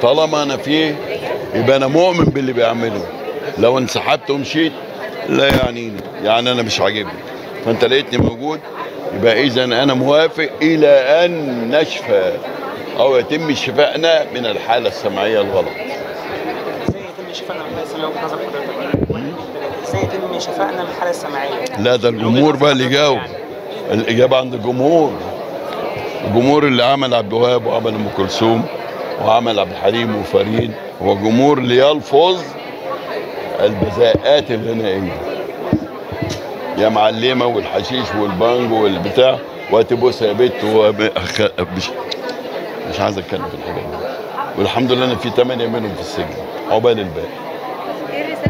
طالما انا فيه يبقى انا مؤمن باللي بيعمله لو انسحبت ومشيت لا يعنيني يعني انا مش عاجبني فانت لقيتني موجود يبقى اذا انا موافق الى ان نشفى او يتم شفائنا من الحاله السمعيه الغلط ازاي يتم شفائنا من الحاله السمعيه وجهه نظر حضرتك؟ ازاي يتم شفائنا من الحاله السمعيه؟ لا ده الجمهور بقى اللي جاوب الاجابه عند الجمهور الجمهور اللي عمل عبد الوهاب وعمل ام كلثوم وعمل عبد الحليم وفريد هو جمهور ليلفظ البذاءات الغنائيه يا معلمه والحشيش والبانجو والبتاع وتبوس يا بت وب- أخ- مش مش عايز اتكلم في الحاجات دي والحمد لله انا في ثمانيه منهم في السجن عقبال الباقي ايه الرسالة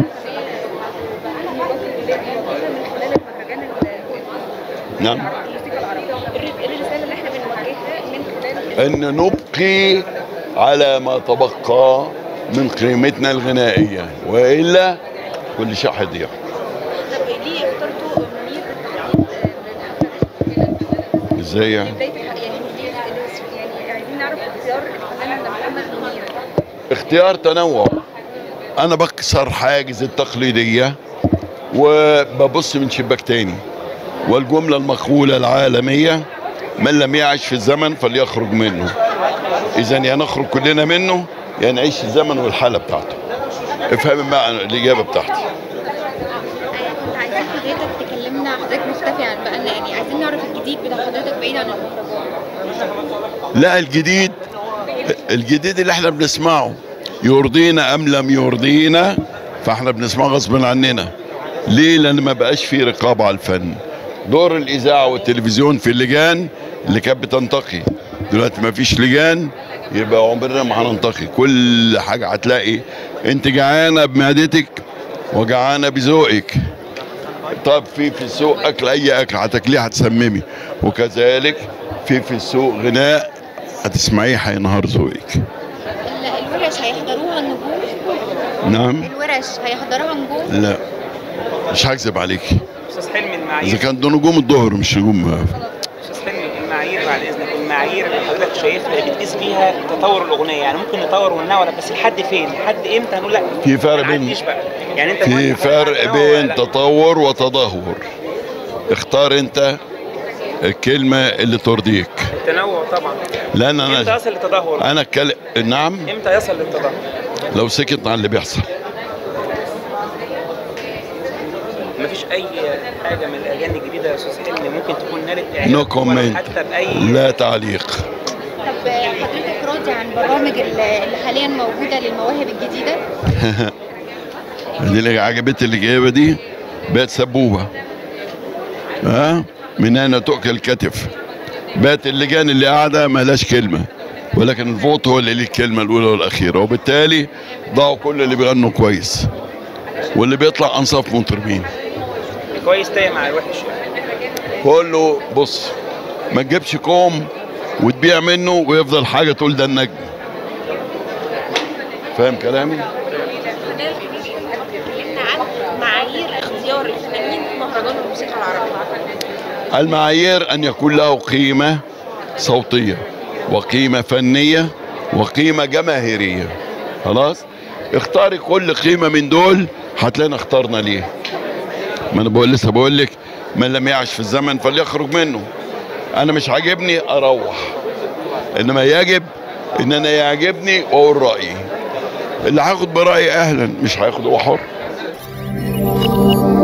من خلال المهرجان ال- نعم الموسيقى العربية ايه الرسالة اللي احنا بنوجهها من خلال ان نبقي على ما تبقى من قيمتنا الغنائيه والا كل شيء هيضيع طب ليه اخترتوا منير بالتحديد ازاي يعني بداية الح- يعني ليه يعني عايزين نعرف اختيار الفنان محمد منير اختيار تنوع انا بكسر حاجز التقليديه وببص من شباك تاني والجمله المقوله العالميه من لم يعش في الزمن فليخرج منه اذا يا نخرج كلنا منه يا نعيش في الزمن والحاله بتاعته افهم بقى الاجابه بتاعتي كنت عايزين حضرتك تكلمنا حضرتك مختفي عن بقى يعني عايزين نعرف الجديد بتاع حضرتك بعيد عن المهرجان لا الجديد الجديد اللي احنا بنسمعه يرضينا ام لم يرضينا فاحنا بنسمعه غصب عننا ليه لان ما بقاش في رقابه على الفن دور الاذاعه والتلفزيون في اللجان اللي كانت بتنتقي دلوقتي ما فيش لجان يبقى عمرنا ما هننتقي كل حاجه هتلاقي انت جعانه بمعدتك وجعانه بذوقك طب في في السوق اكل اي اكل هتاكليه هتسممي وكذلك في في السوق غناء هتسمعيه هينهار ذوقك ال- الورش هيحضروها النجوم نعم الورش هيحضروها نجوم لا مش هكذب عليكي استاذ حلمي اذا المعايير كان ده نجوم الظهر مش نجوم استاذ حلمي المعايير بعد اذنك المعايير اللي حضرتك شايفها بتقيس بيها تطور الاغنيه يعني ممكن نطور وننوع بس لحد فين؟ لحد امتى هنقول لا في فرق ما بين- نعديش بقى يعني انت في دلوقتي فرق حضرتك بين لا. تطور وتدهور اختار انت الكلمه اللي ترضيك التنوع طبعا لان امتى انا يصل للتدهور؟ انا اتكلم نعم امتى يصل للتدهور؟ لو سكت عن اللي بيحصل مفيش اي حاجه من الاغاني الجديده يا استاذ حلمي ممكن تكون نالت اعجاب نو ولا كومنت حتى باي لا تعليق طب حضرتك راضي عن برامج اللي اللي حاليا موجوده للمواهب الجديده دي اللي عجبتي الاجابه دي بقت سبوبه ها من اين تؤكل الكتف بقت اللجان اللي قاعده مالهاش كلمه ولكن الفوت هو اللي ليه الكلمه الاولى والاخيره وبالتالي ضاعوا كل اللي بيغنوا كويس واللي بيطلع انصاف مطربين كويس تايه مع الوحش كله بص ما تجيبش كوم وتبيع منه ويفضل حاجه تقول ده النجم فاهم كلامي؟ اتكلمنا عن معايير اختيار الفنانين في مهرجان الموسيقى العربيه المعايير ان يكون له قيمه صوتيه وقيمه فنيه وقيمه جماهيريه خلاص اختاري كل قيمه من دول هتلاقينا اخترنا ليه ما انا بقول لسه بقول لك من لم يعش في الزمن فليخرج منه انا مش عاجبني اروح انما يجب ان انا يعجبني واقول رايي اللي هاخد برايي اهلا مش هياخد هو حر